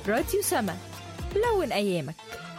راديو سما لون أيامك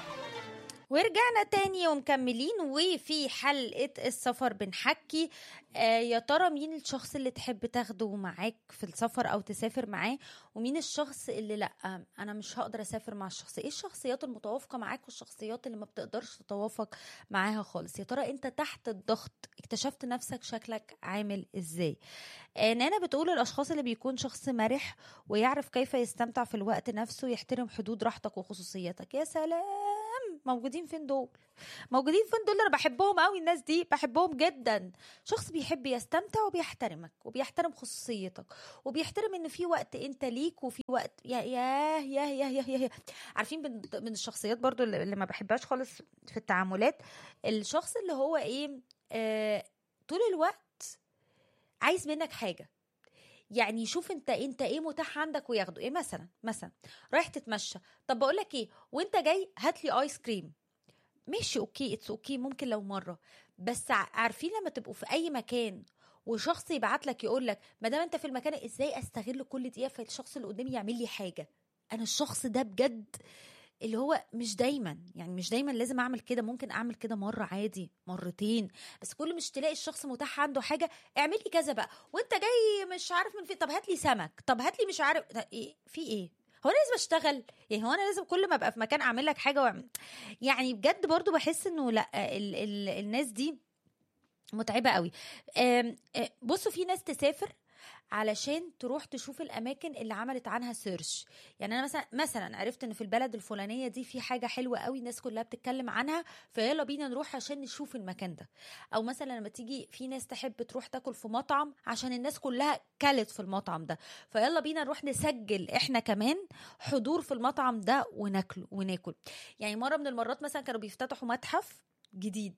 ورجعنا تاني ومكملين وفي حلقة السفر بنحكي آه يا ترى مين الشخص اللي تحب تاخده معاك في السفر أو تسافر معاه ومين الشخص اللي لأ أنا مش هقدر أسافر مع الشخص إيه الشخصيات المتوافقة معاك والشخصيات اللي ما بتقدرش تتوافق معاها خالص يا ترى أنت تحت الضغط اكتشفت نفسك شكلك عامل إزاي آه نانا بتقول الأشخاص اللي بيكون شخص مرح ويعرف كيف يستمتع في الوقت نفسه يحترم حدود راحتك وخصوصيتك يا سلام موجودين فين دول موجودين فين دول انا بحبهم قوي الناس دي بحبهم جدا شخص بيحب يستمتع وبيحترمك وبيحترم خصوصيتك وبيحترم ان في وقت انت ليك وفي وقت يا يا يا يا يا, يا, يا. عارفين من, من الشخصيات برضو اللي ما بحبهاش خالص في التعاملات الشخص اللي هو ايه آه طول الوقت عايز منك حاجه يعني شوف انت انت ايه متاح عندك وياخده ايه مثلا مثلا رايح تتمشى طب بقول لك ايه وانت جاي هات لي ايس كريم ماشي اوكي اتس اوكي ممكن لو مره بس عارفين لما تبقوا في اي مكان وشخص يبعت لك يقول لك ما دام انت في المكان ازاي استغل كل دقيقه في الشخص اللي قدامي يعمل لي حاجه انا الشخص ده بجد اللي هو مش دايما يعني مش دايما لازم اعمل كده ممكن اعمل كده مره عادي مرتين بس كل مش تلاقي الشخص متاح عنده حاجه اعمل لي كذا بقى وانت جاي مش عارف من فين طب هات لي سمك طب هات لي مش عارف إيه في ايه هو انا لازم اشتغل يعني هو انا لازم كل ما ابقى في مكان اعمل لك حاجه وأعمل. يعني بجد برضو بحس انه لا ال ال الناس دي متعبه قوي بصوا في ناس تسافر علشان تروح تشوف الاماكن اللي عملت عنها سيرش يعني انا مثلا مثلا عرفت ان في البلد الفلانيه دي في حاجه حلوه قوي الناس كلها بتتكلم عنها فيلا بينا نروح عشان نشوف المكان ده او مثلا لما تيجي في ناس تحب تروح تاكل في مطعم عشان الناس كلها كلت في المطعم ده فيلا بينا نروح نسجل احنا كمان حضور في المطعم ده وناكل وناكل يعني مره من المرات مثلا كانوا بيفتتحوا متحف جديد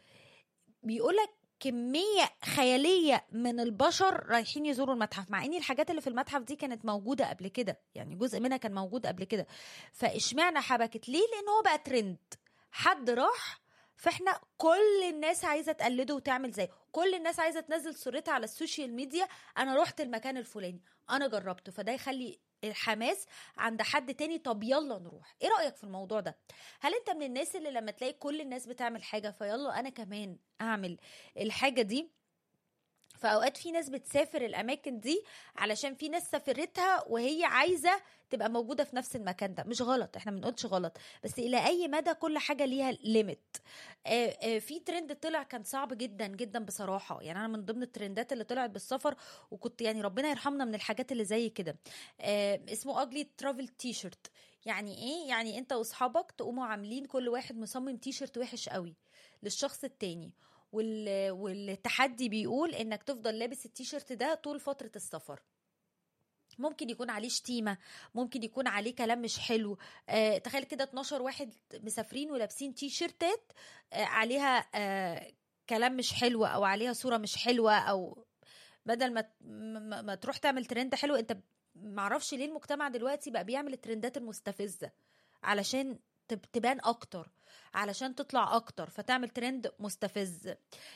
بيقولك كمية خيالية من البشر رايحين يزوروا المتحف مع ان الحاجات اللي في المتحف دي كانت موجودة قبل كده يعني جزء منها كان موجود قبل كده فاشمعنى حبكت ليه لان هو بقى ترند حد راح فاحنا كل الناس عايزه تقلده وتعمل زيه كل الناس عايزه تنزل صورتها على السوشيال ميديا انا رحت المكان الفلاني انا جربته فده يخلي الحماس عند حد تاني طب يلا نروح ايه رأيك في الموضوع ده هل انت من الناس اللي لما تلاقي كل الناس بتعمل حاجة فيلا انا كمان اعمل الحاجة دي فاوقات في ناس بتسافر الاماكن دي علشان في ناس سافرتها وهي عايزه تبقى موجوده في نفس المكان ده مش غلط احنا ما بنقولش غلط بس الى اي مدى كل حاجه ليها ليميت في ترند طلع كان صعب جدا جدا بصراحه يعني انا من ضمن الترندات اللي طلعت بالسفر وكنت يعني ربنا يرحمنا من الحاجات اللي زي كده اسمه اجلي ترافل تي شيرت يعني ايه يعني انت واصحابك تقوموا عاملين كل واحد مصمم تي شيرت وحش قوي للشخص التاني وال... والتحدي بيقول انك تفضل لابس التيشيرت ده طول فتره السفر ممكن يكون عليه شتيمة ممكن يكون عليه كلام مش حلو آه تخيل كده 12 واحد مسافرين ولابسين تي شيرتات آه عليها آه كلام مش حلو او عليها صورة مش حلوة او بدل ما, ما, ما تروح تعمل ترند حلو انت معرفش ليه المجتمع دلوقتي بقى بيعمل الترندات المستفزة علشان تبان اكتر علشان تطلع اكتر فتعمل ترند مستفز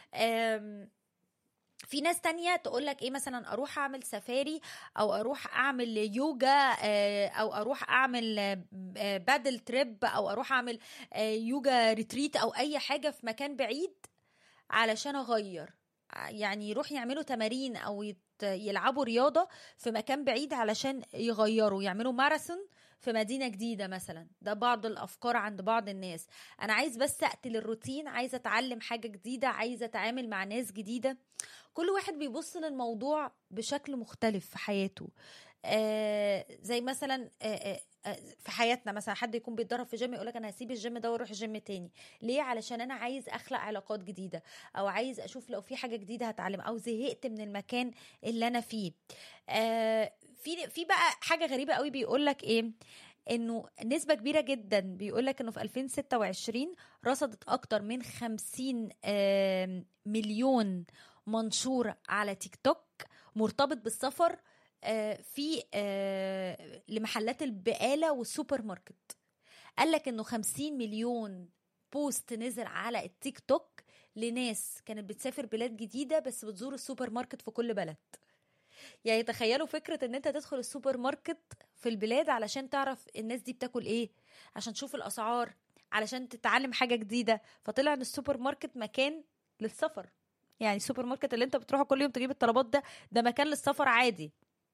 في ناس تانية تقولك ايه مثلا اروح اعمل سفاري او اروح اعمل يوجا او اروح اعمل بادل تريب او اروح اعمل يوجا ريتريت او اي حاجة في مكان بعيد علشان اغير يعني يروح يعملوا تمارين او يلعبوا رياضة في مكان بعيد علشان يغيروا يعملوا ماراثون في مدينة جديدة مثلا ده بعض الأفكار عند بعض الناس أنا عايز بس أقتل الروتين عايزة أتعلم حاجة جديدة عايزة أتعامل مع ناس جديدة كل واحد بيبص للموضوع بشكل مختلف في حياته آه زي مثلا آه آه في حياتنا مثلا حد يكون بيتدرب في جيم يقول لك انا هسيب الجيم ده واروح جيم تاني ليه علشان انا عايز اخلق علاقات جديده او عايز اشوف لو في حاجه جديده هتعلم او زهقت من المكان اللي انا فيه آه في في بقى حاجه غريبه قوي بيقول لك ايه انه نسبة كبيرة جدا بيقول لك انه في 2026 رصدت اكتر من 50 مليون منشور على تيك توك مرتبط بالسفر في لمحلات البقالة والسوبر ماركت قال لك انه 50 مليون بوست نزل على التيك توك لناس كانت بتسافر بلاد جديدة بس بتزور السوبر ماركت في كل بلد يعني تخيلوا فكره ان انت تدخل السوبر ماركت في البلاد علشان تعرف الناس دي بتاكل ايه عشان تشوف الاسعار علشان تتعلم حاجه جديده فطلع ان السوبر ماركت مكان للسفر يعني السوبر ماركت اللي انت بتروحه كل يوم تجيب الطلبات ده ده مكان للسفر عادي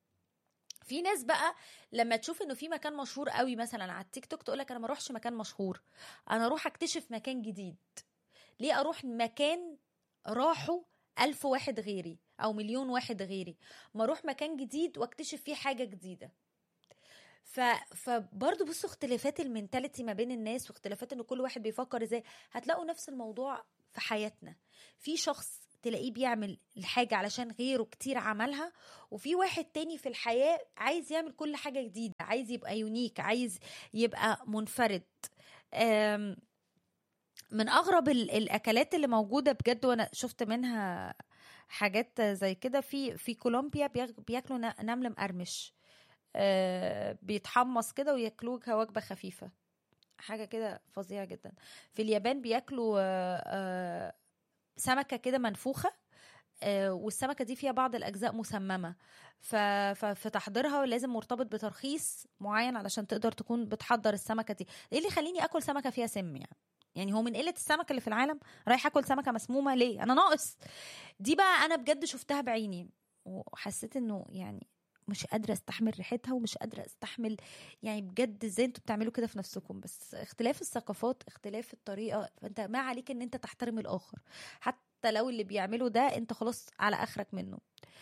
في ناس بقى لما تشوف انه في مكان مشهور قوي مثلا على التيك توك تقولك انا ما اروحش مكان مشهور انا اروح اكتشف مكان جديد ليه اروح مكان راحوا ألف واحد غيري أو مليون واحد غيري ما أروح مكان جديد واكتشف فيه حاجة جديدة ف... فبرضه بصوا اختلافات المينتاليتي ما بين الناس واختلافات ان كل واحد بيفكر ازاي هتلاقوا نفس الموضوع في حياتنا في شخص تلاقيه بيعمل الحاجة علشان غيره كتير عملها وفي واحد تاني في الحياة عايز يعمل كل حاجة جديدة عايز يبقى يونيك عايز يبقى منفرد أم من اغرب ال- الاكلات اللي موجوده بجد وانا شفت منها حاجات زي كده في في كولومبيا بياك- بياكلوا ن- نمل مقرمش آه، بيتحمص كده وياكلوه كوجبه خفيفه حاجه كده فظيعه جدا في اليابان بياكلوا آه، آه، سمكه كده منفوخه آه، والسمكه دي فيها بعض الاجزاء مسممه ف- ففي تحضيرها لازم مرتبط بترخيص معين علشان تقدر تكون بتحضر السمكه دي ايه اللي يخليني اكل سمكه فيها سم يعني يعني هو من قله السمك اللي في العالم رايح اكل سمكه مسمومه ليه انا ناقص دي بقى انا بجد شفتها بعيني وحسيت انه يعني مش قادره استحمل ريحتها ومش قادره استحمل يعني بجد ازاي انتوا بتعملوا كده في نفسكم بس اختلاف الثقافات اختلاف الطريقه فانت ما عليك ان انت تحترم الاخر حتى لو اللي بيعمله ده انت خلاص على اخرك منه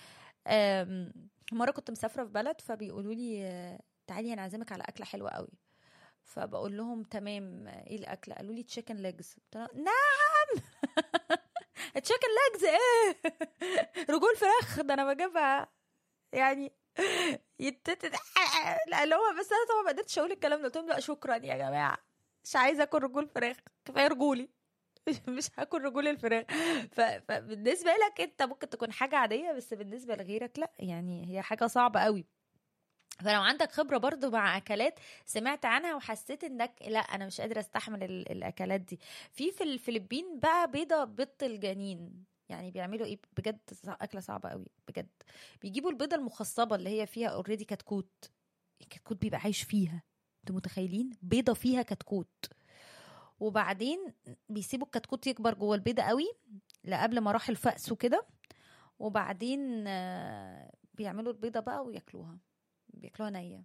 أم، مره كنت مسافره في بلد فبيقولوا لي آه، تعالي هنعزمك على اكله حلوه قوي فبقول لهم تمام ايه الاكل قالوا لي تشيكن ليجز نعم تشيكن ليجز ايه رجول فراخ ده انا بجيبها يعني يتت لا اللي هو بس انا طبعا ما قدرتش اقول الكلام ده قلت لهم لا شكرا يا جماعه مش عايزه اكل رجول فراخ كفايه رجولي مش هاكل رجول الفراخ ف... فبالنسبه لك انت ممكن تكون حاجه عاديه بس بالنسبه لغيرك لا يعني هي حاجه صعبه قوي فلو عندك خبرة برضو مع أكلات سمعت عنها وحسيت إنك لا أنا مش قادرة أستحمل ال- الأكلات دي في في الفلبين بقى بيضة بيض الجنين يعني بيعملوا ايه بجد صع- أكلة صعبة قوي بجد بيجيبوا البيضة المخصبة اللي هي فيها اوريدي كتكوت الكتكوت بيبقى عايش فيها انتوا متخيلين بيضة فيها كتكوت وبعدين بيسيبوا الكتكوت يكبر جوه البيضة قوي لقبل مراحل فأس وكده وبعدين آه، بيعملوا البيضة بقى وياكلوها بياكلوها نية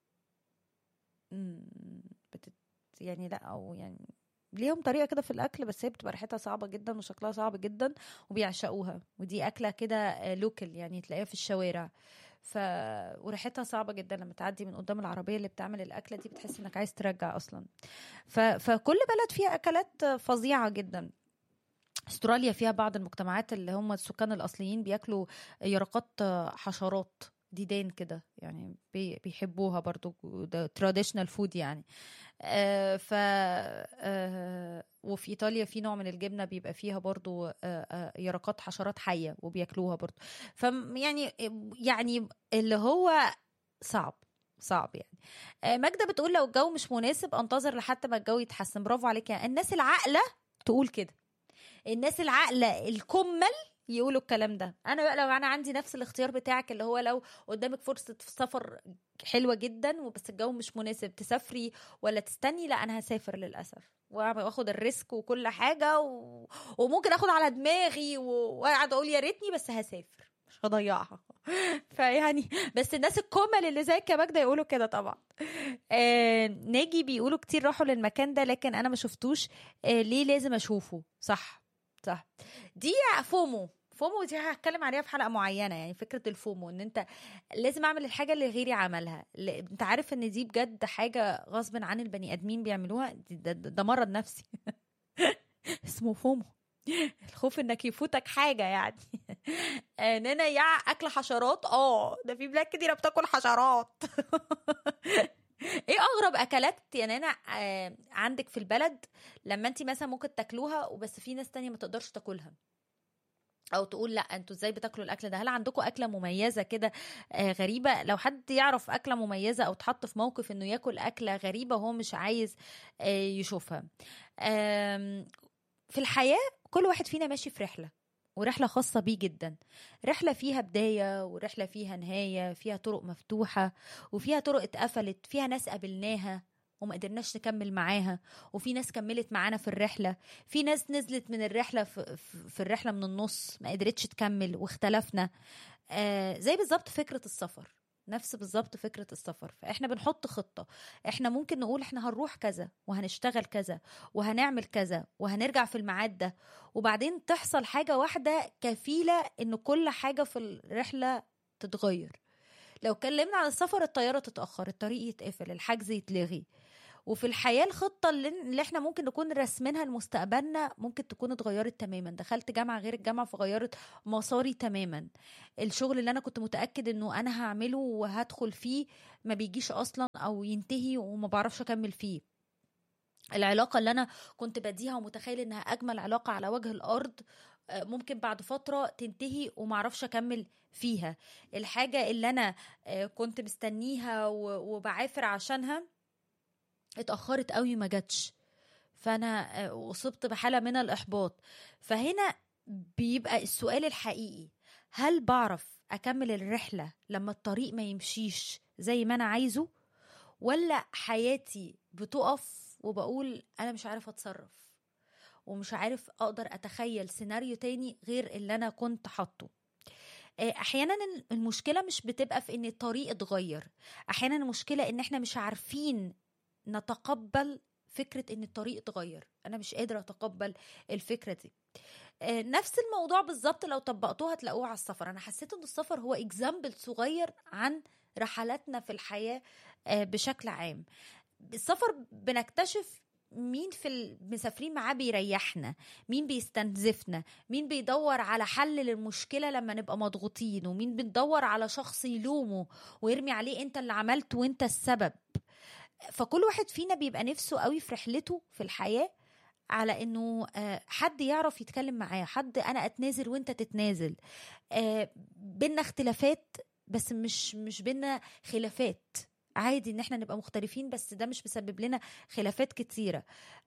مم، بتت يعني لا او يعني ليهم طريقة كده في الأكل بس هي بتبقى ريحتها صعبة جدا وشكلها صعب جدا وبيعشقوها ودي أكلة كده لوكال يعني تلاقيها في الشوارع ف وريحتها صعبة جدا لما تعدي من قدام العربية اللي بتعمل الأكلة دي بتحس إنك عايز ترجع أصلا ف... فكل بلد فيها أكلات فظيعة جدا استراليا فيها بعض المجتمعات اللي هم السكان الأصليين بياكلوا يرقات حشرات ديدان كده يعني بي- بيحبوها برضو ده تراديشنال فود يعني آه ف آه وفي ايطاليا في نوع من الجبنه بيبقى فيها برضو آه آه يرقات حشرات حيه وبياكلوها برضو ف يعني يعني اللي هو صعب صعب يعني آه ماجدة بتقول لو الجو مش مناسب انتظر لحد ما الجو يتحسن برافو عليك يعني الناس العاقله تقول كده الناس العاقله الكمل يقولوا الكلام ده انا بقى لو انا عندي نفس الاختيار بتاعك اللي هو لو قدامك فرصه سفر حلوه جدا وبس الجو مش مناسب تسافري ولا تستني لا انا هسافر للاسف واخد الريسك وكل حاجه و... وممكن اخد على دماغي و- واقعد اقول يا ريتني بس هسافر مش هضيعها فيعني بس الناس الكمل اللي زي كماجدة يقولوا كده طبعا آه ناجي بيقولوا كتير راحوا للمكان ده لكن انا ما شفتوش آه ليه لازم اشوفه صح صح دي فومو فومو دي هتكلم عليها في حلقه معينه يعني فكره الفومو ان انت لازم اعمل الحاجه اللي غيري عملها ل- انت عارف ان دي بجد حاجه غصب عن البني ادمين بيعملوها دي- ده, ده, ده مرض نفسي اسمه فومو الخوف انك يفوتك حاجه يعني ان انا يا اكل حشرات اه ده في بلاد كتيره بتاكل حشرات ايه اغرب اكلات يعني انا آه، عندك في البلد لما انت مثلا ممكن تاكلوها وبس في ناس تانية ما تقدرش تاكلها او تقول لا انتوا ازاي بتاكلوا الاكل ده هل عندكم اكله مميزه كده آه، غريبه لو حد يعرف اكله مميزه او اتحط في موقف انه ياكل اكله غريبه وهو مش عايز آه، يشوفها آم، في الحياه كل واحد فينا ماشي في رحله ورحلة خاصة بيه جدا رحلة فيها بداية ورحلة فيها نهاية فيها طرق مفتوحة وفيها طرق اتقفلت فيها ناس قابلناها وما قدرناش نكمل معاها وفي ناس كملت معانا في الرحلة في ناس نزلت من الرحلة في, في الرحلة من النص ما قدرتش تكمل واختلفنا آه زي بالظبط فكرة السفر نفس بالظبط فكرة السفر فاحنا بنحط خطة احنا ممكن نقول احنا هنروح كذا وهنشتغل كذا وهنعمل كذا وهنرجع في الميعاد ده وبعدين تحصل حاجة واحدة كفيلة ان كل حاجة في الرحلة تتغير لو اتكلمنا عن السفر الطيارة تتأخر الطريق يتقفل الحجز يتلغي وفي الحياة الخطة اللي, اللي احنا ممكن نكون راسمينها لمستقبلنا ممكن تكون اتغيرت تماما دخلت جامعة غير الجامعة فغيرت مساري تماما الشغل اللي انا كنت متأكد انه انا هعمله وهدخل فيه ما بيجيش اصلا او ينتهي وما بعرفش اكمل فيه العلاقة اللي أنا كنت بديها ومتخيل إنها أجمل علاقة على وجه الأرض ممكن بعد فترة تنتهي ومعرفش أكمل فيها الحاجة اللي أنا كنت مستنيها وبعافر عشانها اتأخرت قوي ما جاتش فأنا أصبت بحالة من الإحباط فهنا بيبقى السؤال الحقيقي هل بعرف أكمل الرحلة لما الطريق ما يمشيش زي ما أنا عايزه ولا حياتي بتقف وبقول أنا مش عارف أتصرف ومش عارف أقدر أتخيل سيناريو تاني غير اللي أنا كنت حاطه احيانا المشكله مش بتبقى في ان الطريق اتغير احيانا المشكله ان احنا مش عارفين نتقبل فكره ان الطريق اتغير انا مش قادره اتقبل الفكره دي نفس الموضوع بالظبط لو طبقتوها هتلاقوه على السفر انا حسيت ان السفر هو اكزامبل صغير عن رحلاتنا في الحياه بشكل عام السفر بنكتشف مين في المسافرين معاه بيريحنا مين بيستنزفنا مين بيدور على حل للمشكله لما نبقى مضغوطين ومين بندور على شخص يلومه ويرمي عليه انت اللي عملت وانت السبب فكل واحد فينا بيبقى نفسه قوي في رحلته في الحياه على انه حد يعرف يتكلم معاه حد انا اتنازل وانت تتنازل بينا اختلافات بس مش مش بينا خلافات عادي ان احنا نبقى مختلفين بس ده مش مسبب لنا خلافات كتيره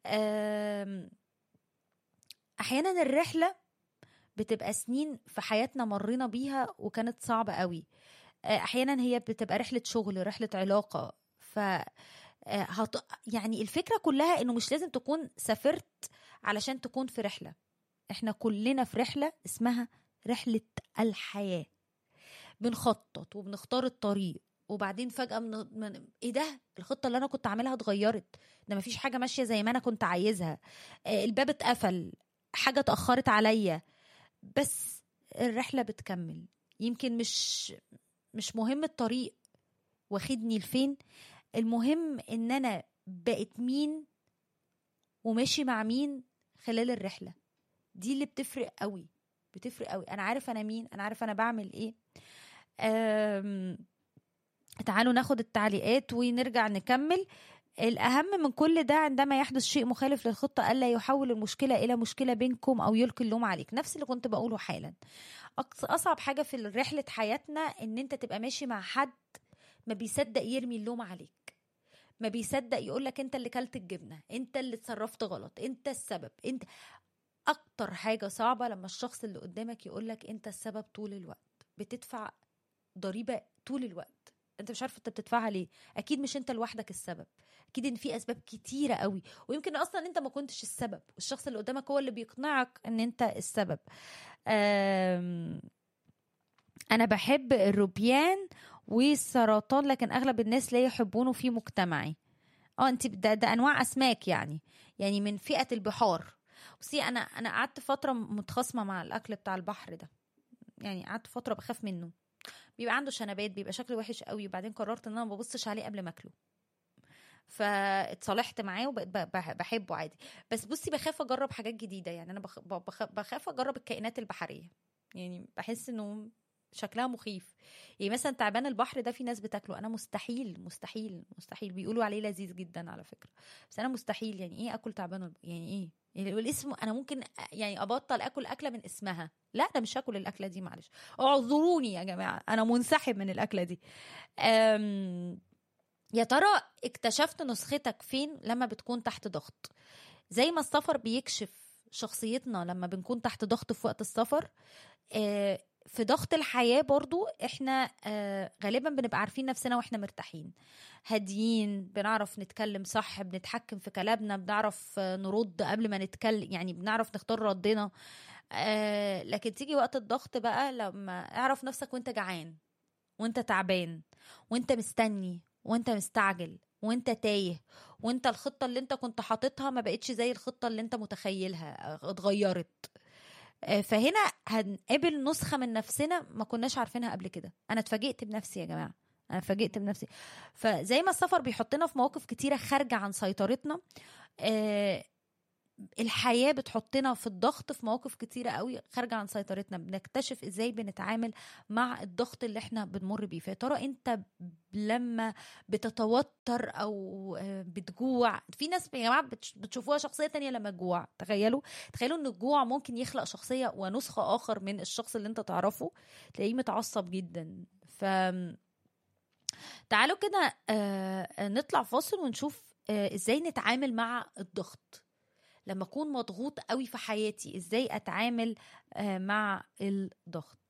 احيانا الرحله بتبقى سنين في حياتنا مرينا بيها وكانت صعبه قوي احيانا هي بتبقى رحله شغل رحله علاقه ف هط... يعني الفكره كلها انه مش لازم تكون سافرت علشان تكون في رحله احنا كلنا في رحله اسمها رحله الحياه بنخطط وبنختار الطريق وبعدين فجاه من... من ايه ده الخطه اللي انا كنت عاملها اتغيرت ده مفيش حاجه ماشيه زي ما انا كنت عايزها الباب اتقفل حاجه اتاخرت عليا بس الرحله بتكمل يمكن مش مش مهم الطريق واخدني لفين المهم ان انا بقت مين وماشي مع مين خلال الرحله دي اللي بتفرق قوي بتفرق قوي انا عارف انا مين انا عارف انا بعمل ايه أم... تعالوا ناخد التعليقات ونرجع نكمل الأهم من كل ده عندما يحدث شيء مخالف للخطة ألا يحول المشكلة إلى مشكلة بينكم أو يلقي اللوم عليك نفس اللي كنت بقوله حالا أصعب حاجة في رحلة حياتنا إن أنت تبقى ماشي مع حد ما بيصدق يرمي اللوم عليك ما بيصدق يقول لك انت اللي كلت الجبنه انت اللي اتصرفت غلط انت السبب انت اكتر حاجه صعبه لما الشخص اللي قدامك يقول لك انت السبب طول الوقت بتدفع ضريبه طول الوقت انت مش عارف انت بتدفعها ليه اكيد مش انت لوحدك السبب اكيد ان في اسباب كتيره قوي ويمكن اصلا انت ما كنتش السبب والشخص اللي قدامك هو اللي بيقنعك ان انت السبب انا بحب الروبيان والسرطان لكن اغلب الناس لا يحبونه في مجتمعي اه انت ده, ده انواع اسماك يعني يعني من فئه البحار بصي انا انا قعدت فتره متخاصمه مع الاكل بتاع البحر ده يعني قعدت فتره بخاف منه بيبقى عنده شنبات بيبقى شكله وحش قوي وبعدين قررت ان انا ما ببصش عليه قبل ما اكله فاتصالحت معاه وبقيت بحبه عادي بس بصي بخاف اجرب حاجات جديده يعني انا بخاف اجرب الكائنات البحريه يعني بحس انه شكلها مخيف يعني مثلا تعبان البحر ده في ناس بتاكله انا مستحيل مستحيل مستحيل بيقولوا عليه لذيذ جدا على فكره بس انا مستحيل يعني ايه اكل تعبان البحر يعني ايه يعني الاسم انا ممكن يعني ابطل اكل اكله من اسمها لا انا مش هاكل الاكله دي معلش اعذروني يا جماعه انا منسحب من الاكله دي أم يا ترى اكتشفت نسختك فين لما بتكون تحت ضغط زي ما السفر بيكشف شخصيتنا لما بنكون تحت ضغط في وقت السفر آه، في ضغط الحياة برضو احنا آه، غالبا بنبقى عارفين نفسنا واحنا مرتاحين هاديين بنعرف نتكلم صح بنتحكم في كلامنا بنعرف آه، نرد قبل ما نتكلم يعني بنعرف نختار ردنا آه، لكن تيجي وقت الضغط بقى لما اعرف نفسك وانت جعان وانت تعبان وانت مستني وانت مستعجل وانت تايه وانت الخطة اللي انت كنت حاططها ما بقتش زي الخطة اللي انت متخيلها آه، اتغيرت آه، فهنا هنقابل نسخة من نفسنا ما كناش عارفينها قبل كده انا اتفاجئت بنفسي يا جماعة انا اتفاجئت بنفسي فزي ما السفر بيحطنا في مواقف كتيرة خارجة عن سيطرتنا آه، الحياة بتحطنا في الضغط في مواقف كتيرة قوي خارجة عن سيطرتنا بنكتشف ازاي بنتعامل مع الضغط اللي احنا بنمر بيه فيا ترى انت لما بتتوتر او آه، بتجوع في ناس يا جماعة بتش- بتشوفوها شخصية تانية لما تجوع تخيلوا تخيلوا ان الجوع ممكن يخلق شخصية ونسخة اخر من الشخص اللي انت تعرفه تلاقيه متعصب جدا ف تعالوا كده آه، نطلع فاصل ونشوف آه، ازاي نتعامل مع الضغط لما اكون مضغوط قوي في حياتي ازاي اتعامل آه، مع الضغط